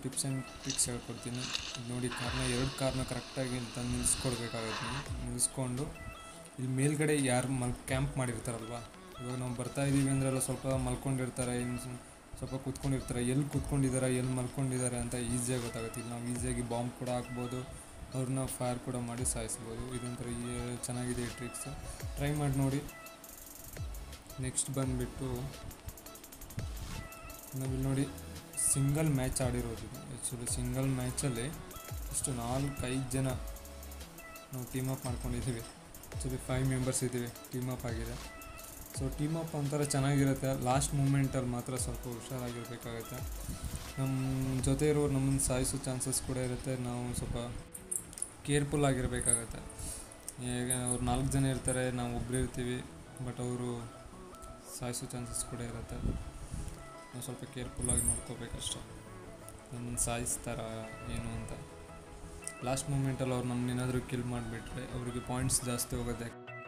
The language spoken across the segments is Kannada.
ಟಿಪ್ಸ್ ಆ್ಯಂಡ್ ಟ್ರಿಕ್ಸ್ ಹೇಳ್ಕೊಡ್ತೀನಿ ಇದ್ ನೋಡಿ ಕಾರ್ನ ಎರಡು ಕಾರ್ನ ಕರೆಕ್ಟಾಗಿ ತಂದು ನಿಲ್ಲಿಸ್ಕೊಡ್ಬೇಕಾಗುತ್ತೆ ನೀವು ನಿಲ್ಲಿಸ್ಕೊಂಡು ಇಲ್ಲಿ ಮೇಲ್ಗಡೆ ಯಾರು ಮಲ್ ಕ್ಯಾಂಪ್ ಮಾಡಿರ್ತಾರಲ್ವ ಇವಾಗ ನಾವು ಬರ್ತಾ ಇದ್ದೀವಿ ಅಂದರೆ ಎಲ್ಲ ಸ್ವಲ್ಪ ಮಲ್ಕೊಂಡಿರ್ತಾರೆ ಇನ್ನು ಸು- ಸ್ವಲ್ಪ ಕೂತ್ಕೊಂಡಿರ್ತಾರೆ ಎಲ್ಲಿ ಕೂತ್ಕೊಂಡಿದ್ದಾರೆ ಎಲ್ಲಿ ಮಲ್ಕೊಂಡಿದ್ದಾರೆ ಅಂತ ಈಸಿಯಾಗಿ ಗೊತ್ತಾಗುತ್ತೆ ಇಲ್ಲಿ ನಾವು ಈಸಿಯಾಗಿ ಬಾಂಬ್ ಕೂಡ ಹಾಕ್ಬೋದು ಅವ್ರನ್ನ ಫೈರ್ ಕೂಡ ಮಾಡಿ ಸಾಯಿಸ್ಬೋದು ಇದೊಂಥರ ಈ ಚೆನ್ನಾಗಿದೆ ಈ ಟ್ರಿಕ್ಸ್ ಟ್ರೈ ಮಾಡಿ ನೋಡಿ ನೆಕ್ಸ್ಟ್ ಬಂದುಬಿಟ್ಟು ನಾವಿಲ್ಲಿ ನೋಡಿ ಸಿಂಗಲ್ ಮ್ಯಾಚ್ ಆಡಿರೋದು ಇದು ಆ್ಯಕ್ಚುಲಿ ಸಿಂಗಲ್ ಮ್ಯಾಚಲ್ಲಿ ಇಷ್ಟು ನಾಲ್ಕು ಐದು ಜನ ನಾವು ಟೀಮ್ ಅಪ್ ಮಾಡ್ಕೊಂಡಿದ್ದೀವಿ ಆ್ಯಕ್ಚುಲಿ ಫೈವ್ ಮೆಂಬರ್ಸ್ ಇದ್ದೀವಿ ಟೀಮ್ ಅಪ್ ಆಗಿದೆ ಸೊ ಟೀಮ್ ಅಪ್ ಒಂಥರ ಚೆನ್ನಾಗಿರುತ್ತೆ ಲಾಸ್ಟ್ ಮೂಮೆಂಟಲ್ಲಿ ಮಾತ್ರ ಸ್ವಲ್ಪ ಹುಷಾರಾಗಿರ್ಬೇಕಾಗತ್ತೆ ನಮ್ಮ ಜೊತೆ ಇರೋರು ನಮ್ಮನ್ನು ಸಾಯಿಸೋ ಚಾನ್ಸಸ್ ಕೂಡ ಇರುತ್ತೆ ನಾವು ಸ್ವಲ್ಪ ಕೇರ್ಫುಲ್ ಆಗಿರಬೇಕಾಗತ್ತೆ ಈಗ ಅವ್ರು ನಾಲ್ಕು ಜನ ಇರ್ತಾರೆ ನಾವು ಒಬ್ಬರು ಇರ್ತೀವಿ ಬಟ್ ಅವರು ಸಾಯಿಸೋ ಚಾನ್ಸಸ್ ಕೂಡ ಇರುತ್ತೆ ನಾವು ಸ್ವಲ್ಪ ಕೇರ್ಫುಲ್ಲಾಗಿ ನೋಡ್ಕೋಬೇಕಷ್ಟೆ ನಮ್ಮನ್ನು ಸಾಯಿಸ್ತಾರ ಏನು ಅಂತ ಲಾಸ್ಟ್ ಮೂಮೆಂಟಲ್ಲಿ ಅವ್ರು ನಮ್ಮನ್ನೇನಾದರೂ ಕಿಲ್ ಮಾಡಿಬಿಟ್ರೆ ಅವರಿಗೆ ಪಾಯಿಂಟ್ಸ್ ಜಾಸ್ತಿ ಹೋಗುತ್ತೆ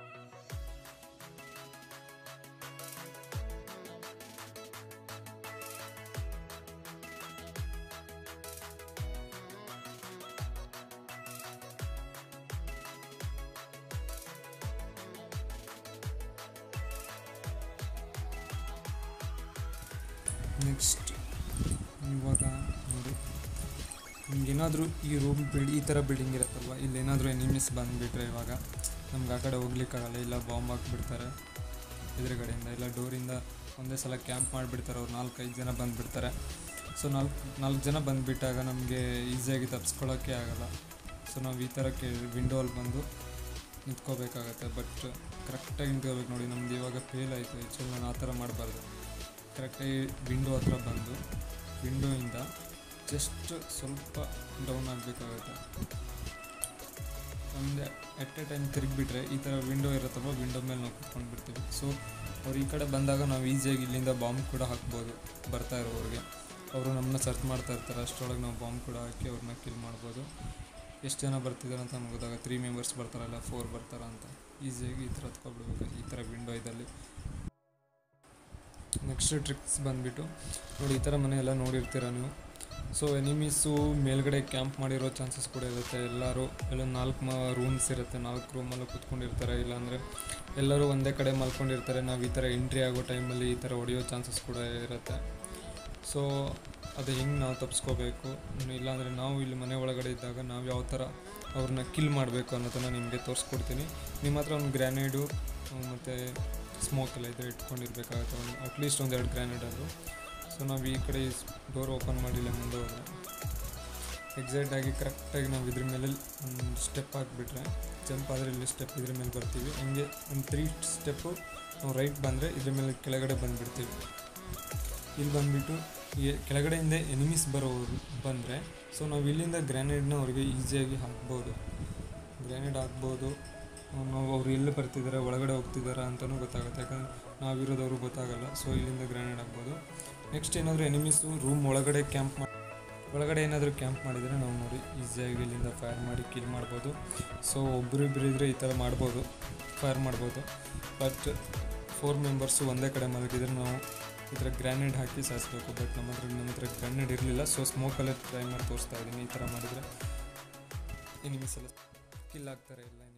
ನೆಕ್ಸ್ಟ್ ಇವಾಗ ನೋಡಿ ನಿಮ್ಗೇನಾದರೂ ಈ ರೂಮ್ ಬಿಲ್ಡ್ ಈ ಥರ ಬಿಲ್ಡಿಂಗ್ ಇರುತ್ತಲ್ವ ಇಲ್ಲೇನಾದರೂ ಎನಿಮೀಸ್ ಬಂದುಬಿಟ್ರೆ ಇವಾಗ ನಮ್ಗೆ ಆ ಕಡೆ ಹೋಗ್ಲಿಕ್ಕಾಗಲ್ಲ ಇಲ್ಲ ಬಾಂಬ್ ಹಾಕ್ಬಿಡ್ತಾರೆ ಎದುರುಗಡೆಯಿಂದ ಇಲ್ಲ ಡೋರಿಂದ ಒಂದೇ ಸಲ ಕ್ಯಾಂಪ್ ಮಾಡಿಬಿಡ್ತಾರೆ ಅವ್ರು ನಾಲ್ಕೈದು ಜನ ಬಂದುಬಿಡ್ತಾರೆ ಸೊ ನಾಲ್ಕು ನಾಲ್ಕು ಜನ ಬಂದುಬಿಟ್ಟಾಗ ನಮಗೆ ಈಸಿಯಾಗಿ ತಪ್ಪಿಸ್ಕೊಳ್ಳೋಕ್ಕೆ ಆಗಲ್ಲ ಸೊ ನಾವು ಈ ಥರ ಕೇ ವಿಂಡೋಲ್ಲಿ ಬಂದು ನಿಂತ್ಕೋಬೇಕಾಗತ್ತೆ ಬಟ್ ಕರೆಕ್ಟಾಗಿ ನಿಂತ್ಕೋಬೇಕು ನೋಡಿ ನಮ್ದು ಇವಾಗ ಫೇಲ್ ಆಯಿತು ಆ್ಯಕ್ಚುಲಿ ನಾನು ಆ ಥರ ಮಾಡಬಾರ್ದು ಕರೆಕ್ಟಾಗಿ ವಿಂಡೋ ಹತ್ರ ಬಂದು ವಿಂಡೋಯಿಂದ ಜಸ್ಟ್ ಸ್ವಲ್ಪ ಡೌನ್ ಆಗಬೇಕಾಗತ್ತೆ ಒಂದು ಎಟ್ ಎ ಟೈಮ್ ತಿರುಗಿಬಿಟ್ರೆ ಈ ಥರ ವಿಂಡೋ ಇರುತ್ತಲ್ವ ವಿಂಡೋ ಮೇಲೆ ನಾವು ಕುತ್ಕೊಂಡು ಬಿಡ್ತೀವಿ ಸೊ ಅವ್ರು ಈ ಕಡೆ ಬಂದಾಗ ನಾವು ಈಸಿಯಾಗಿ ಇಲ್ಲಿಂದ ಬಾಂಬ್ ಕೂಡ ಹಾಕ್ಬೋದು ಬರ್ತಾ ಇರೋರಿಗೆ ಅವರು ನಮ್ಮನ್ನ ಸರ್ಚ್ ಮಾಡ್ತಾ ಇರ್ತಾರೆ ಅಷ್ಟರೊಳಗೆ ನಾವು ಬಾಂಬ್ ಕೂಡ ಹಾಕಿ ಅವ್ರನ್ನ ಕಿಲ್ ಮಾಡ್ಬೋದು ಎಷ್ಟು ಜನ ಬರ್ತಿದ್ದಾರೆ ಅಂತ ನಮ್ಗೆ ಗೊತ್ತಾಗ ತ್ರೀ ಮೆಂಬರ್ಸ್ ಬರ್ತಾರಲ್ಲ ಫೋರ್ ಬರ್ತಾರ ಅಂತ ಈಸಿಯಾಗಿ ಈ ಥರ ಹತ್ಕೊಬಿಡ್ಬೇಕು ಈ ಥರ ವಿಂಡೋ ಇದ್ದಲ್ಲಿ ನೆಕ್ಸ್ಟ್ ಟ್ರಿಕ್ಸ್ ಬಂದುಬಿಟ್ಟು ನೋಡಿ ಈ ಥರ ಮನೆ ಎಲ್ಲ ನೋಡಿರ್ತೀರ ನೀವು ಸೊ ಎನಿಮೀಸು ಮೇಲ್ಗಡೆ ಕ್ಯಾಂಪ್ ಮಾಡಿರೋ ಚಾನ್ಸಸ್ ಕೂಡ ಇರುತ್ತೆ ಎಲ್ಲರೂ ಎಲ್ಲ ನಾಲ್ಕು ಮ ರೂಮ್ಸ್ ಇರುತ್ತೆ ನಾಲ್ಕು ರೂಮಲ್ಲೂ ಕೂತ್ಕೊಂಡಿರ್ತಾರೆ ಇಲ್ಲಾಂದರೆ ಎಲ್ಲರೂ ಒಂದೇ ಕಡೆ ಮಲ್ಕೊಂಡಿರ್ತಾರೆ ನಾವು ಈ ಥರ ಎಂಟ್ರಿ ಆಗೋ ಟೈಮಲ್ಲಿ ಈ ಥರ ಹೊಡೆಯೋ ಚಾನ್ಸಸ್ ಕೂಡ ಇರುತ್ತೆ ಸೊ ಅದು ಹೆಂಗೆ ನಾವು ತಪ್ಪಿಸ್ಕೋಬೇಕು ಇಲ್ಲಾಂದರೆ ನಾವು ಇಲ್ಲಿ ಮನೆ ಒಳಗಡೆ ಇದ್ದಾಗ ನಾವು ಯಾವ ಥರ ಅವ್ರನ್ನ ಕಿಲ್ ಮಾಡಬೇಕು ಅನ್ನೋದನ್ನು ನಿಮಗೆ ತೋರಿಸ್ಕೊಡ್ತೀನಿ ನಿಮ್ಮ ಹತ್ರ ಒಂದು ಗ್ರ್ಯಾನೇಡು ಮತ್ತು ಸ್ಮೋಕ್ ಎಲ್ಲ ಇದ್ರೆ ಇಟ್ಕೊಂಡಿರ್ಬೇಕಾಗುತ್ತೆ ಒಂದು ಅಟ್ಲೀಸ್ಟ್ ಒಂದು ಎರಡು ಗ್ರ್ಯಾನೇಡ್ ಅದು ಸೊ ನಾವು ಈ ಕಡೆ ಡೋರ್ ಓಪನ್ ಮಾಡಿಲ್ಲ ಮುಂದೆ ಹೋದರೆ ಎಕ್ಸಾಕ್ಟಾಗಿ ಕರೆಕ್ಟಾಗಿ ನಾವು ಇದ್ರ ಮೇಲೆ ಒಂದು ಸ್ಟೆಪ್ ಹಾಕಿಬಿಟ್ರೆ ಜಂಪ್ ಆದರೆ ಇಲ್ಲಿ ಸ್ಟೆಪ್ ಇದ್ರ ಮೇಲೆ ಬರ್ತೀವಿ ಹಂಗೆ ಒಂದು ತ್ರೀ ಸ್ಟೆಪ್ಪು ನಾವು ರೈಟ್ ಬಂದರೆ ಇದ್ರ ಮೇಲೆ ಕೆಳಗಡೆ ಬಂದುಬಿಡ್ತೀವಿ ಇಲ್ಲಿ ಬಂದುಬಿಟ್ಟು ಕೆಳಗಡೆಯಿಂದ ಎನಿಮೀಸ್ ಬರೋರು ಬಂದರೆ ಸೊ ನಾವು ಇಲ್ಲಿಂದ ಗ್ರ್ಯಾನೇಡ್ನ ಅವ್ರಿಗೆ ಈಸಿಯಾಗಿ ಹಾಕ್ಬೋದು ಗ್ರ್ಯಾನೇಡ್ ಹಾಕ್ಬೋದು ನಾವು ಅವ್ರು ಎಲ್ಲಿ ಬರ್ತಿದ್ದಾರೆ ಒಳಗಡೆ ಹೋಗ್ತಿದ್ದಾರೆ ಅಂತಲೂ ಗೊತ್ತಾಗುತ್ತೆ ಯಾಕಂದ್ರೆ ನಾವಿರೋದವ್ರು ಗೊತ್ತಾಗಲ್ಲ ಸೊ ಇಲ್ಲಿಂದ ಗ್ರ್ಯಾನೇಡ್ ಹಾಕ್ಬೋದು ನೆಕ್ಸ್ಟ್ ಏನಾದರೂ ಎನಿಮೀಸು ರೂಮ್ ಒಳಗಡೆ ಕ್ಯಾಂಪ್ ಮಾಡಿ ಒಳಗಡೆ ಏನಾದರೂ ಕ್ಯಾಂಪ್ ಮಾಡಿದರೆ ನಾವು ನೋಡಿ ಈಸಿಯಾಗಿ ಇಲ್ಲಿಂದ ಫೈರ್ ಮಾಡಿ ಕಿಲ್ ಮಾಡ್ಬೋದು ಸೊ ಒಬ್ಬರಿಬ್ಬರು ಇದ್ದರೆ ಈ ಥರ ಮಾಡ್ಬೋದು ಫೈರ್ ಮಾಡ್ಬೋದು ಬಟ್ ಫೋರ್ ಮೆಂಬರ್ಸು ಒಂದೇ ಕಡೆ ಮಲಗಿದ್ರೆ ನಾವು ಈ ಥರ ಗ್ರ್ಯಾನೇಡ್ ಹಾಕಿ ಸಾಯಿಸ್ಬೇಕು ಬಟ್ ನಮ್ಮ ಹತ್ರ ನಮ್ಮ ಹತ್ರ ಗ್ರ್ಯಾನೇಡ್ ಇರಲಿಲ್ಲ ಸೊ ಸ್ಮೋಕಲ್ಲೇ ಟ್ರೈ ಮಾಡಿ ತೋರಿಸ್ತಾ ಇದ್ದೀನಿ ಈ ಥರ ಮಾಡಿದರೆ ಎನಿಮೀಸ್ ಎಲ್ಲ ಕಿಲ್ ಆಗ್ತಾರೆ ಇಲ್ಲ